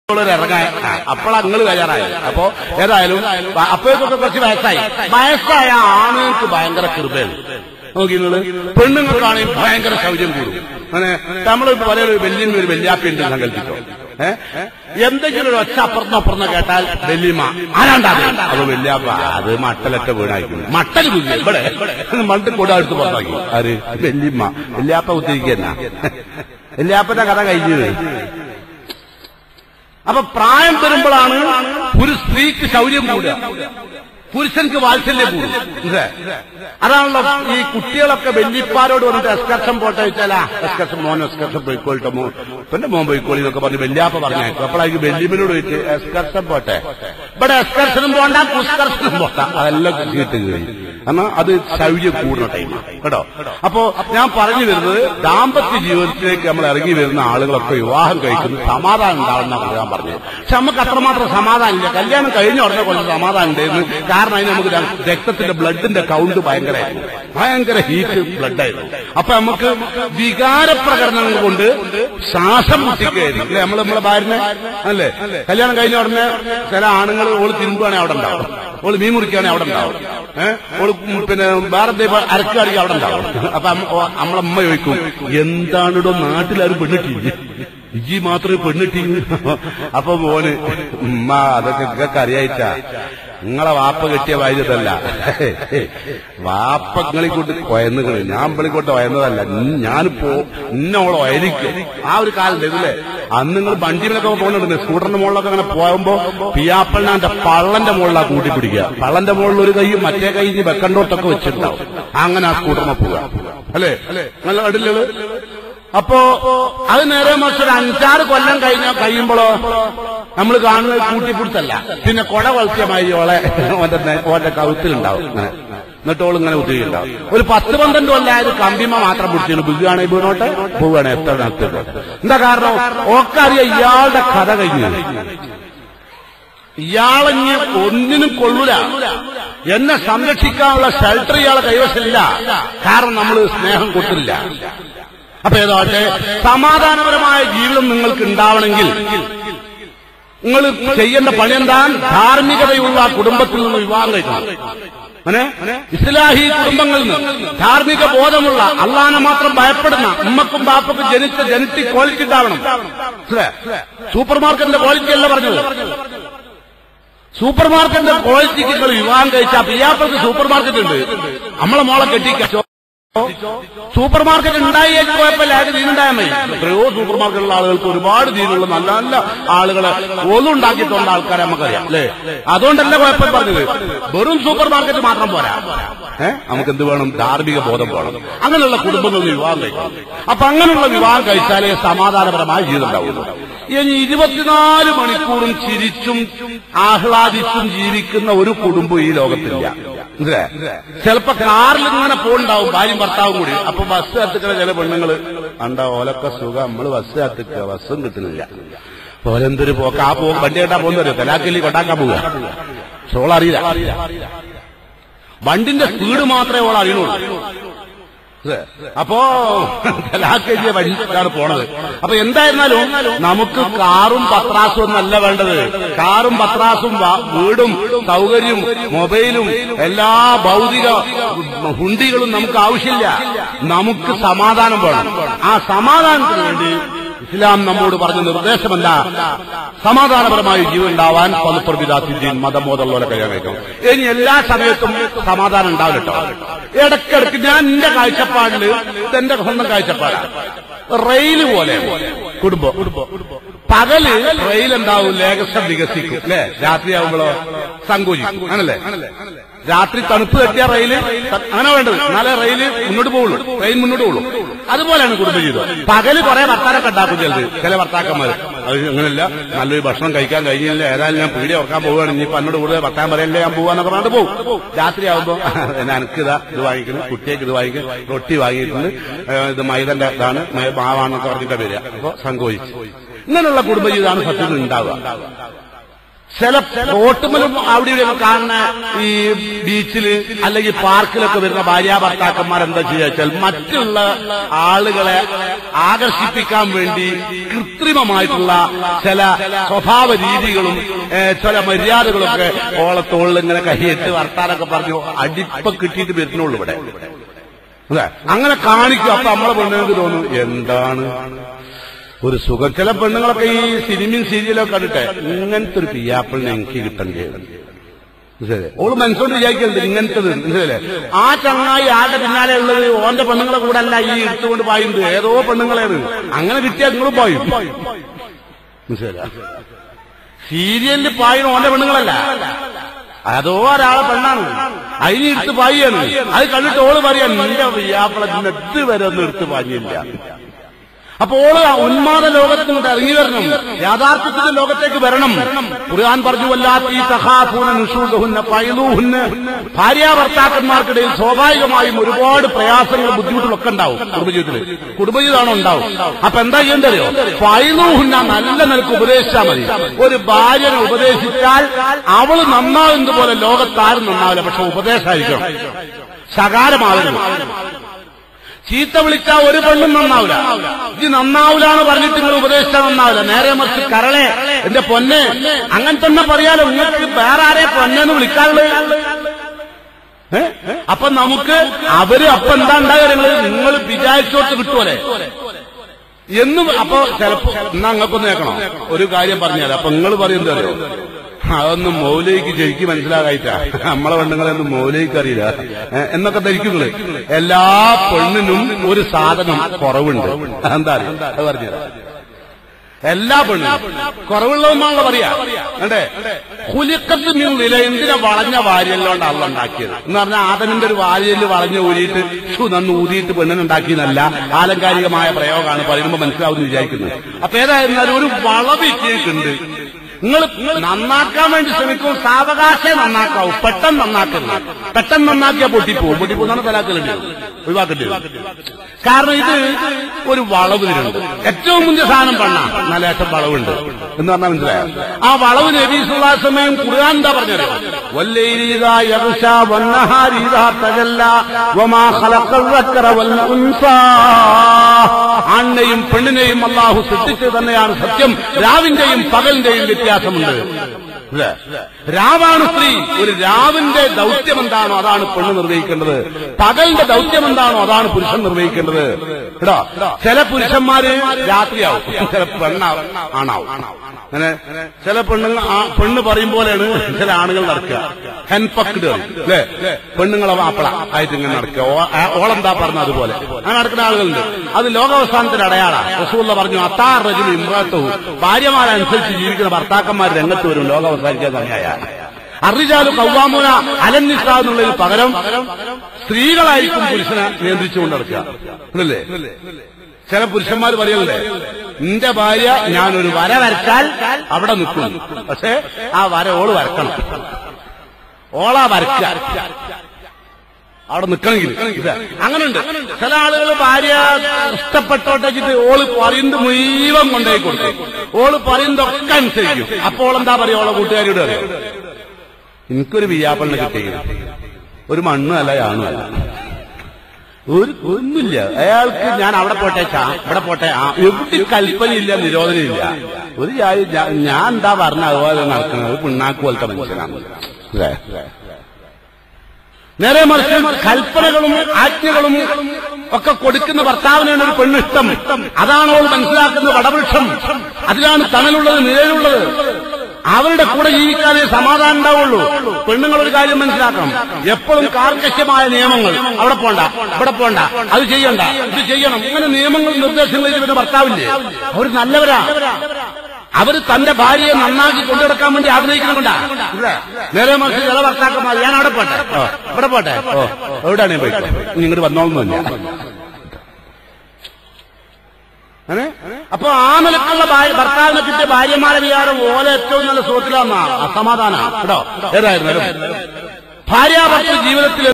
ഇറങ്ങാൻ അപ്പോഴങ്ങൾ തയ്യാറായി അപ്പോ ഏതായാലും വ- അപ്പോഴേക്കൊക്കെ കുറച്ച് വയസ്സായി വയസ്സായ ആണുങ്ങൾക്ക് ഭയങ്കര കൃപയാണ് നോക്കി നിങ്ങള് പെണ്ണുങ്ങൾക്കാണെങ്കിൽ ഭയങ്കര ശൗര്യം കൂടും അങ്ങനെ നമ്മൾ പല വലിയ ഒരു വല്യാപ്പി ഉണ്ട് സങ്കല്പിച്ചോ ഏഹ് എന്തെങ്കിലും ഒരു ഒച്ച അപ്പുറത്തും അപ്പുറത്തും കേട്ടാൽ വല്യമ്മ ആരാണ്ടാ അത്? അത് വല്യാപ്പ അത് മട്ടലൊക്കെ വീണായിരിക്കും മട്ടൽ കുഞ്ഞ് ഇവിടെ മണ്ടിൽ കൂടെ അടുത്ത് പുറത്താക്കി ആര് വല്യമ്മ വല്യാപ്പ കുത്തിരിക്കുന്ന വല്യാപ്പന്റെ കഥ കഴിഞ്ഞത് അപ്പൊ പ്രായം വരുമ്പോഴാണ് ഒരു സ്ത്രീക്ക് ശൗര്യം കൂടുക പുരുഷൻക്ക് വാത്സല്യം കൂടും ഇല്ലേ? അതാണല്ലോ ഈ കുട്ടികളൊക്കെ വെല്ലിപ്പാരോട് വന്നിട്ട് എസ്കർഷൻ പോട്ടെ വെച്ചാലാ എസ്കർഷൻ മോൻ എസ്കർഷൻ പോയിക്കോട്ടെ മോൻ പിന്നെ മോൻ പോയിക്കോളി എന്നൊക്കെ പറഞ്ഞ് വെല്ലിയാപ്പ പറഞ്ഞേക്കും അപ്പോഴായിരിക്കും വെല്ലിമിനോട് ചോദിച്ച് എസ്കർഷൻ പോട്ടെ ഇവിടെ എസ്കർഷനും പോണ്ട പുസ്കർഷനും പോണ്ട അതെല്ലാം കിട്ടി കഴിയും കാരണം അത് ശൗര്യം കൂടുന്ന ടൈമാണ് കേട്ടോ അപ്പോ ഞാൻ പറഞ്ഞു വരുന്നത് ദാമ്പത്യ ജീവിതത്തിലേക്ക് നമ്മൾ ഇറങ്ങി വരുന്ന ആളുകളൊക്കെ വിവാഹം കഴിക്കുന്നത് സമാധാനം ഉണ്ടാവണമെന്നാണ് ഞാൻ പറഞ്ഞത് പക്ഷെ നമുക്ക് അത്രമാത്രം സമാധാനം ഇല്ല കല്യാണം കഴിഞ്ഞ ഉടനെ കുറച്ച് സമാധാനം ഉണ്ടായിരുന്നു കാരണം അതിന് നമുക്ക് ര- രക്തത്തിന്റെ ബ്ലഡിന്റെ കൗണ്ട് ഭയങ്കരമായിരുന്നു ഭയങ്കര ഹീറ്റ് ബ്ലഡായിരുന്നു അപ്പൊ നമുക്ക് വികാര പ്രകടനങ്ങൾ കൊണ്ട് ശ്വാസം മുട്ടിക്കുകയായിരിക്കും അല്ലെ നമ്മൾ നമ്മളെ ഭാര്യനെ അല്ലേ കല്യാണം കഴിഞ്ഞ ഉടനെ ചില ആണുങ്ങൾ ഓള് തിരുമ്പുകയാണെങ്കിൽ അവിടെ ഉണ്ടാവും ഓള് മീൻ മുറിക്കുകയാണെങ്കിൽ അവിടെ ഉണ്ടാവും ഏഹ് ഓള് പിന്നെ വേറെ എന്തെങ്കിലും അരക്കുകയാണെങ്കിൽ അവിടെ ഉണ്ടാവും അപ്പൊ അമ്മ- ഓ- നമ്മളെ അമ്മ ചോദിക്കും എന്താണിടോ നാട്ടിലാരും പെണ്ണിട്ടില്ല ഇജി മാത്രമേ പെണ്ണിട്ടി അപ്പൊ മോന് ഉമ്മ അതൊക്കെ നിങ്ങൾക്ക് അറിയായിട്ടാ നിങ്ങളെ വാപ്പ കെട്ടിയ ബാധ്യതല്ല വാപ്പ നിങ്ങളെ കൊണ്ട് കൊയന്നുകള് ഞാൻ വിളിക്കൊണ്ട് കൊയന്നതല്ല ഞാനിപ്പോ ഇന്നോളം ഒയരിക്കും ആ ഒരു കാലം ഇല്ലേ അന്ന് നിങ്ങൾ വണ്ടിയിലൊക്കെ പോകുന്നുണ്ട് സ്കൂട്ടറിന്റെ മുകളിലൊക്കെ അങ്ങനെ പോകുമ്പോ പിയാപ്പളിനാന്റെ പള്ളന്റെ മുകളിലാ കൂട്ടി പിടിക്കുക പള്ളന്റെ മുകളിൽ ഒരു കൈ മറ്റേ കൈ ഇനി വെക്കണ്ടോട്ടൊക്കെ വെച്ചിട്ടുണ്ടാവും അങ്ങനെ ആ സ്കൂട്ടറിനെ പോവുക അല്ലേ നല്ല അടിലുള്ളത് അപ്പോ അത് നേരെ മറിച്ച് ഒരു അഞ്ചാറ് കൊല്ലം കഴിഞ്ഞ കഴിയുമ്പോഴോ നമ്മൾ കാണുന്നത് കൂട്ടിപ്പിടുത്തല്ല പിന്നെ കൊട വളർത്തിയമായി ഓളെ ഓന്റെ നേ- ഓന്റെ കൗത്തിലുണ്ടാവും ഇങ്ങനെ എന്നിട്ട് ഓൾ ഇങ്ങനെ ഉദ്യോഗിണ്ടാവും ഒരു പത്ത് പന്ത്രണ്ട് കൊല്ലായത് കമ്പിമ മാത്രം പിടിച്ചു ബിഗുവാണെങ്കിൽ വീണോട്ടെ പോവുകയാണ് എത്ര നടത്തിട്ട് എന്താ കാരണം ഓക്കറിയാം ഇയാളുടെ കഥ കഴിഞ്ഞു ഇയാളഞ്ഞ് ഒന്നിനും കൊള്ളൂല എന്നെ സംരക്ഷിക്കാനുള്ള ഷെൽട്ടർ ഇയാളെ കൈവശമില്ല കാരണം നമ്മൾ സ്നേഹം കൊടുത്തില്ല അപ്പൊ ഏതാട്ടെ സമാധാനപരമായ ജീവിതം നിങ്ങൾക്ക് ഉണ്ടാവണമെങ്കിൽ നിങ്ങൾ ചെയ്യേണ്ട പണി എന്താ ധാർമ്മികതയുള്ള കുടുംബത്തിൽ നിന്ന് വിവാഹം കഴിക്കണം അങ്ങനെ ഇസ്ലാഹി കുടുംബങ്ങളിൽ നിന്ന് ധാർമ്മിക ബോധമുള്ള അള്ളാനെ മാത്രം ഭയപ്പെടുന്ന ഉമ്മക്കും ബാപ്പക്കും ജനിച്ച ജനറ്റിക് ക്വാളിറ്റി ഉണ്ടാവണം മനസ്സിലായോ? സൂപ്പർ മാർക്കറ്റിന്റെ ക്വാളിറ്റി അല്ല പറഞ്ഞത് സൂപ്പർ മാർക്കറ്റിന്റെ ക്വാളിറ്റിക്ക് നിങ്ങൾ വിവാഹം കഴിച്ചാൽ പിയാപ്പൾക്ക് സൂപ്പർ മാർക്കറ്റ് ഉണ്ട് നമ്മളെ മോളെ കെട്ടിക്കോ സൂപ്പർ മാർക്കറ്റ് ഉണ്ടായി കുഴപ്പമില്ല അത് ദീനുണ്ടായാൽ മതി എത്രയോ സൂപ്പർ മാർക്കറ്റിലുള്ള ആളുകൾക്ക് ഒരുപാട് ദീനുള്ള നല്ല നല്ല ആളുകളെ ഒന്നും ഉണ്ടാക്കിയിട്ടുള്ള ആൾക്കാരെ നമുക്കറിയാം അല്ലേ അതുകൊണ്ടല്ല കുഴപ്പം പറഞ്ഞത് വെറും സൂപ്പർ മാർക്കറ്റ് മാത്രം പോരാ ഏഹ് നമുക്ക് എന്ത് വേണം ധാർമ്മിക ബോധം വേണം അങ്ങനെയുള്ള കുടുംബങ്ങളിൽ വിവാഹം കഴിക്കണം അപ്പൊ അങ്ങനെയുള്ള വിവാഹം കഴിച്ചാലേ സമാധാനപരമായ ജീവിതം ഉണ്ടാവുള്ളൂ ഇനി ഇരുപത്തിനാല് മണിക്കൂറും ചിരിച്ചും ആഹ്ലാദിച്ചും ജീവിക്കുന്ന ഒരു കുടുംബം ഈ ലോകത്തില്ല മനസ്സിലായോ? ചിലപ്പോ കാറിൽ ഇങ്ങനെ പോണ്ടാവും ഭാര്യയും ഭർത്താവും കൂടി അപ്പൊ ബസ് കത്തിക്കുന്ന ചില പെണ്ണുങ്ങള് കണ്ട ഓലൊക്കെ സുഖം നമ്മള് ബസ് കത്തിക്കുക ബസ്സും കിട്ടുന്നില്ല ഓലെന്തൊരു പോക്ക് ആ പോകും വണ്ടി കേട്ടാ പോകുന്നവരോ തലാക്കല്ലി കൊണ്ടാക്കാൻ പോവുക പക്ഷെ ഓളറിയില്ല വണ്ടിന്റെ സ്പീഡ് മാത്രമേ ഓൾ അറിയുള്ളൂ അതെ. അപ്പോ കലാക്കെഴുതിയ വഴിക്കാണ് പോണത് അപ്പൊ എന്തായിരുന്നാലും നമുക്ക് കാറും പത്രാസും ഒന്നല്ല വേണ്ടത് കാറും പത്രാസും വ- വീടും സൗകര്യവും മൊബൈലും എല്ലാ ഭൗതിക ഹുണ്ടികളും നമുക്ക് ആവശ്യമില്ല നമുക്ക് സമാധാനം വേണം ആ സമാധാനത്തിന് വേണ്ടി ഇസ്ലാം നമ്മോട് പറഞ്ഞ നിർദ്ദേശമല്ല സമാധാനപരമായ ജീവൻ ഉണ്ടാവാൻ പതുപ്രവിധാസിദ്ദീൻ മതബോധമുള്ളവരെ കല്യാണം കഴിക്കണം ഇനി എല്ലാ സമയത്തും സമാധാനം ഉണ്ടാവില്ല കേട്ടോ ഇടയ്ക്കിടയ്ക്ക് ഞാൻ എന്റെ കാഴ്ചപ്പാടില് ഇതെന്റെ സ്വന്തം കാഴ്ചപ്പാടാണ് റെയില് പോലെ കുടുംബം പകല് റെയിൽ എന്താവും ലേഖസം വികസിക്കും അല്ലെ രാത്രിയാവുമ്പോഴോ സങ്കോചിക്കും ആണല്ലേ രാത്രി തണുപ്പ് തട്ടിയ റെയില് ത- അങ്ങനെ വേണ്ടത് എന്നാലേ റെയില് മുന്നോട്ട് പോകുള്ളൂ ട്രെയിൻ മുന്നോട്ട് പോകുള്ളൂ അതുപോലെയാണ് കുടുംബജീവിതം പകല് കുറെ വർത്താനൊക്കെ ഉണ്ടാക്കും ചിലത് ചില ഭർത്താക്കന്മാർ അത് അങ്ങനെയല്ല നല്ലൊരു ഭക്ഷണം കഴിക്കാൻ കഴിഞ്ഞില്ല ഏതായാലും ഞാൻ പീടി ഉറക്കാൻ പോവുകയാണ് ഇനിയിപ്പോ എന്നോട് കൂടുതൽ വർത്താൻ പറയല്ലേ ഞാൻ പോവാന്ന് പറഞ്ഞിട്ട് പോകും രാത്രി ആവുമ്പോ എനിക്ക് ഇതാ ഇത് വാങ്ങിക്കുന്നു കുട്ടിയേക്ക് ഇത് വാങ്ങിക്കും റൊട്ടി വാങ്ങിയിട്ടുണ്ട് ഏ, ഇത് മൈദന്റെ ഇതാണ് മൈ- മാവാണെന്നൊക്കെ പറഞ്ഞിട്ട് വരിക അപ്പൊ സങ്കോചിച്ചു ഇങ്ങനെയുള്ള കുടുംബജീവിതമാണ് സത്യത്തിൽ ഉണ്ടാവുക ചില റോട്ടുമലും അവിടെ ഇവിടെയൊക്കെ കാണുന്ന ഈ ബീച്ചില് അല്ലെങ്കിൽ പാർക്കിലൊക്കെ വരുന്ന ഭാര്യ ഭർത്താക്കന്മാർ എന്താ ചെയ്യുക വെച്ചാൽ മറ്റുള്ള ആളുകളെ ആകർഷിപ്പിക്കാൻ വേണ്ടി കൃത്രിമമായിട്ടുള്ള ചില സ്വഭാവ രീതികളും ഏ, ചില മര്യാദകളൊക്കെ ഓളത്തോളിൽ ഇങ്ങനെ കൈയിട്ട് വർത്താനൊക്കെ പറഞ്ഞു അടിപ്പ കിട്ടിയിട്ട് വരുന്നുള്ളൂ ഇവിടെ അതെ അങ്ങനെ കാണിക്കും അപ്പൊ നമ്മളെ പെണ്ണുങ്ങൾക്ക് തോന്നും എന്താണ് ഒരു സുഖം ചില പെണ്ണുങ്ങളൊക്കെ ഈ സിനിമയും സീരിയലൊക്കെ കണ്ടിട്ടെ ഇങ്ങനത്തെ ഒരു പിയാപ്പിളിനെ എനിക്ക് കിട്ടണ്ടേ മനസ്സിലായില്ലേ? ഓള് മനസ്സുകൊണ്ട് വിചാരിക്കരുത് ഇങ്ങനത്തത് മനസ്സിലല്ലേ ആ ചങ്ങായി ആരുടെ പിന്നാലെ ഉള്ളത് ഓന്റെ പെണ്ണുങ്ങളെ കൂടെ അല്ല ഈ എടുത്തുകൊണ്ട് പായുന്നത് ഏതോ പെണ്ണുങ്ങളെയാണ് അങ്ങനെ കിട്ടിയാൽ നിങ്ങളും പായും മനസ്സിലായില്ല സീരിയലിൽ പായുന്ന ഓന്റെ പെണ്ണുങ്ങളല്ല അതോ ഒരാളെ പെണ്ണാണ് അതിന് എടുത്ത് പായാണ് അത് കണ്ടിട്ട് ഓള് പറയാ നിന്റെ വ്യാപ്പള ഇത് വരെ ഒന്നും എടുത്ത് പാഞ്ഞില്ല അപ്പൊ ഓള് ആ ഉന്മാദ ലോകത്ത് നിന്ന് ഇറങ്ങി വരണം യാഥാർത്ഥ്യത്തിന്റെ ലോകത്തേക്ക് വരണം ഖുർആൻ പറഞ്ഞു വല്ലാത്ത ഈ തഹാഫൂന നിഷൂദഹുന്ന പൈലൂഹുന്ന ഭാര്യ ഭർത്താക്കന്മാർക്കിടയിൽ സ്വാഭാവികമായും ഒരുപാട് പ്രയാസങ്ങളും ബുദ്ധിമുട്ടുകളൊക്കെ ഉണ്ടാവും കുടുംബജീവിതത്തിൽ കുടുംബജീവിതമാണോ ഉണ്ടാവും അപ്പൊ എന്താ ചെയ്യേണ്ടതോ പൈലൂഹുന്ന നല്ല നിലക്ക് ഉപദേശിച്ചാൽ മതി ഒരു ഭാര്യനെ ഉപദേശിച്ചാൽ അവള് നന്നാവുന്നത് പോലെ ലോകത്താരും നന്നാവില്ല പക്ഷെ ഉപദേശമായിരിക്കണം ശകാരമാവരുത് ചീത്ത വിളിച്ചാ ഒരു പെണ്ണും നന്നാവില്ല ഇത് നന്നാവില്ല എന്ന് പറഞ്ഞിട്ട് നിങ്ങൾ ഉപദേശിച്ചാൽ നന്നാവില്ല നേരെ മറിച്ച് കരളെ എന്റെ പൊന്നെ അങ്ങനെ തന്നെ പറയാലോ നിങ്ങൾക്ക് വേറെ ആരെ പൊന്നെന്ന് വിളിക്കാറുള്ളത് ഏ? അപ്പൊ നമുക്ക് അവര് അപ്പൊ എന്താ ഉണ്ടാകുക നിങ്ങൾ വിചാരിച്ചോട്ട് കിട്ടുമല്ലേ എന്നും അപ്പൊ ചിലപ്പോ എന്നാ അങ്ങക്കൊന്ന് കേൾക്കണം ഒരു കാര്യം പറഞ്ഞാൽ അപ്പൊ നിങ്ങൾ പറയുന്നത് അറിയോ അതൊന്നും മൗലയ്ക്ക് ശരിക്കും മനസ്സിലാകായിട്ടാ നമ്മളെ പെണ്ണുങ്ങളെയൊന്നും മൗലയ്ക്ക് അറിയില്ല ഏ, എന്നൊക്കെ ധരിക്കുന്നത് എല്ലാ പെണ്ണിനും ഒരു സാധനം കുറവുണ്ട് എന്താ അറിയോ? അത് പറഞ്ഞത് എല്ലാ പെണ്ണും കുറവുള്ളതെന്നാണല്ലോ പറയാ അല്ലേ കുലിക്കത്ത് നിന്നില്ല എന്തിനാ വളഞ്ഞ വാര്യല്ലോണ്ട് അള്ള ഉണ്ടാക്കിയത് എന്ന് പറഞ്ഞാൽ ആദമിന്റെ ഒരു വാര്യല് വളഞ്ഞ് ഊരിയിട്ട് ഷു നന്ന് ഊതിയിട്ട് പെണ്ണിനുണ്ടാക്കിയതല്ല ആലങ്കാരികമായ പ്രയോഗമാണ് പറയുമ്പോൾ മനസ്സിലാവുമെന്ന് വിചാരിക്കുന്നത് അപ്പൊ ഏതായിരുന്നാലും ഒരു വളവ് ഇട്ടിട്ടുണ്ട് നിങ്ങൾ നന്നാക്കാൻ വേണ്ടി ശ്രമിക്കും സാവകാശം നന്നാക്കാവൂ പെട്ടെന്ന് നന്നാക്കരുത് പെട്ടെന്ന് നന്നാക്കിയാൽ പൊട്ടിപ്പോവും പൊട്ടിപ്പോന്നാണ് തലാക്കലുണ്ട് ഒഴിവാക്കേണ്ടി വരും കാരണം ഇത് ഒരു വളവ് ഇതിനുണ്ട് ഏറ്റവും മുന്തിയ സാധനം പണ്ണ നലേശം വളവുണ്ട് എന്ന് പറഞ്ഞാൽ മനസ്സിലായോ ആ വളവ് നബീസുള്ള സമയം ഖുർആൻ എന്താ പറഞ്ഞത് വല്ലൈരീതാ യഗ്ഷാ വന്നഹാരീതാ തജല്ല വമാ ഖലഖൽ ദക്കറ വൽ ഉൻസാ ആണിനെയും പെണ്ണിനെയും അള്ളാഹു സൃഷ്ടിച്ചത് തന്നെയാണ് സത്യം രാവിന്റെയും പകലിന്റെയും വ്യത്യാസമുണ്ട് ഇല്ലേ? രാവാണ് സ്ത്രീ ഒരു രാവിന്റെ ദൗത്യം എന്താണോ അതാണ് പെണ്ണ് നിർവഹിക്കേണ്ടത് പകലിന്റെ ദൗത്യം എന്താണോ അതാണ് പുരുഷൻ നിർവഹിക്കേണ്ടത് കേട്ടോ ചില പുരുഷന്മാര് രാത്രിയാവും ചില പെണ്ണ ആണാവും അങ്ങനെ ചില പെണ്ണുങ്ങൾ ആ പെണ്ണ് പറയും പോലെയാണ് ചില ആണുകൾ നടക്കുക ഹെൻപക്ഡ് അല്ലേ പെണ്ണുങ്ങളെ മാപ്പിള ആയിട്ട് ഇങ്ങനെ നടക്കുക ഓ- ആ- ഓളെന്താ പറഞ്ഞ അതുപോലെ അങ്ങനെ നടക്കുന്ന ആളുകളുണ്ട് അത് ലോകാവസാനത്തിന്റെ അടയാളാണ് റസൂള്ള പറഞ്ഞു അത്താർ റജുൽ ഇമ്രാത്തവും ഭാര്യമാരനുസരിച്ച് ജീവിക്കുന്ന ഭർത്താക്കന്മാർ രംഗത്ത് വരും ലോകാവസാനിക്കാൻ തന്നെയായ അറിജാലു കൗവാമുന അലന്നിസ എന്നുള്ളതിന് പകരം സ്ത്രീകളായിരിക്കും പുരുഷനെ നിയന്ത്രിച്ചുകൊണ്ട് നടക്കുക അല്ലേ ചില പുരുഷന്മാർ പറയല്ലേ നിന്റെ ഭാര്യ ഞാനൊരു വര വരച്ചാൽ അവിടെ നിൽക്കും പക്ഷേ ആ വര ഓള് വരക്കണം ഓളാ വരക്കുക അവിടെ നിൽക്കണമെങ്കിൽ ഇത് അങ്ങനുണ്ട് ചില ആളുകൾ ഭാര്യ ഇഷ്ടപ്പെട്ടോട്ടേച്ചിട്ട് ഓള് പറയുന്നത് മുഴുവൻ കൊണ്ടുപോയി കൊടുക്കും ഓള് പറയുന്നതൊക്കെ അനുസരിക്കും അപ്പോൾ എന്താ പറയാ ഓളെ കൂട്ടുകാരിയോട് അറിയാം എനിക്കൊരു വിയാപ്പളിനെ കിട്ടിയില്ല ഒരു മണ്ണും അല്ല യാണും അല്ല ഒരു ഒന്നുമില്ല അയാൾക്ക് ഞാൻ അവിടെ പോട്ടെ ചാ ഇവിടെ പോട്ടെ ആ എവിടെ കൽപ്പനയില്ല നിരോധനമില്ല ഒരു ജാതി- ഞാ- ഞാൻ എന്താ പറഞ്ഞ അതുപോലെ നടക്കുന്നത് ഒരു പിണ്ണാക്ക് പോലത്തെ മനുഷ്യനാണ് അല്ലേ നേരെ മറിച്ച് കൽപ്പനകളും ആജ്ഞകളും ഒക്കെ കൊടുക്കുന്ന ഭർത്താവിനാണ് ഒരു പെണ്ണിഷ്ടം അതാണ് അവൾ മനസ്സിലാക്കുന്ന വടവൃക്ഷം അതിലാണ് തണലുള്ളത് നിഴലുള്ളത് അവരുടെ കൂടെ ജീവിക്കാനേ സമാധാനം ഉണ്ടാവുള്ളൂ പെണ്ണുങ്ങൾ ഒരു കാര്യം മനസ്സിലാക്കണം എപ്പോഴും കാർക്കശ്യമായ നിയമങ്ങൾ അവിടെ പോണ്ട ഇവിടെ പോണ്ട അത് ചെയ്യണ്ട ഇത് ചെയ്യണം ഇങ്ങനെ നിയമങ്ങളും നിർദ്ദേശങ്ങളും ഇവരുടെ ഭർത്താവില്ലേ അവർ നല്ലവരാ അവര് തന്റെ ഭാര്യയെ നന്നാക്കി കൊണ്ടുനടക്കാൻ വേണ്ടി ആഗ്രഹിക്കുന്നുണ്ടാ നേരെ മറിച്ച് ചില ഭർത്താക്കന്മാർ ഞാൻ അവിടെ പോട്ടെ ഓ, ഇവിടെ പോട്ടെ ഓ എവിടെയാണ് പോയി ഇങ്ങോട്ട് വന്നോളന്നില്ല അങ്ങനെ അപ്പൊ ആ നിലക്കുള്ള ഭാര്യ- ഭർത്താവിനെ കിട്ടിയ ഭാര്യമാരെ വിചാരം ഓല ഏറ്റവും നല്ല സുഹൃത്തിലാന്നാ അസമാധാന കേട്ടോ ഏതായിരുന്നാലും ഭാര്യാഭർത്തൃ ജീവിതത്തിൽ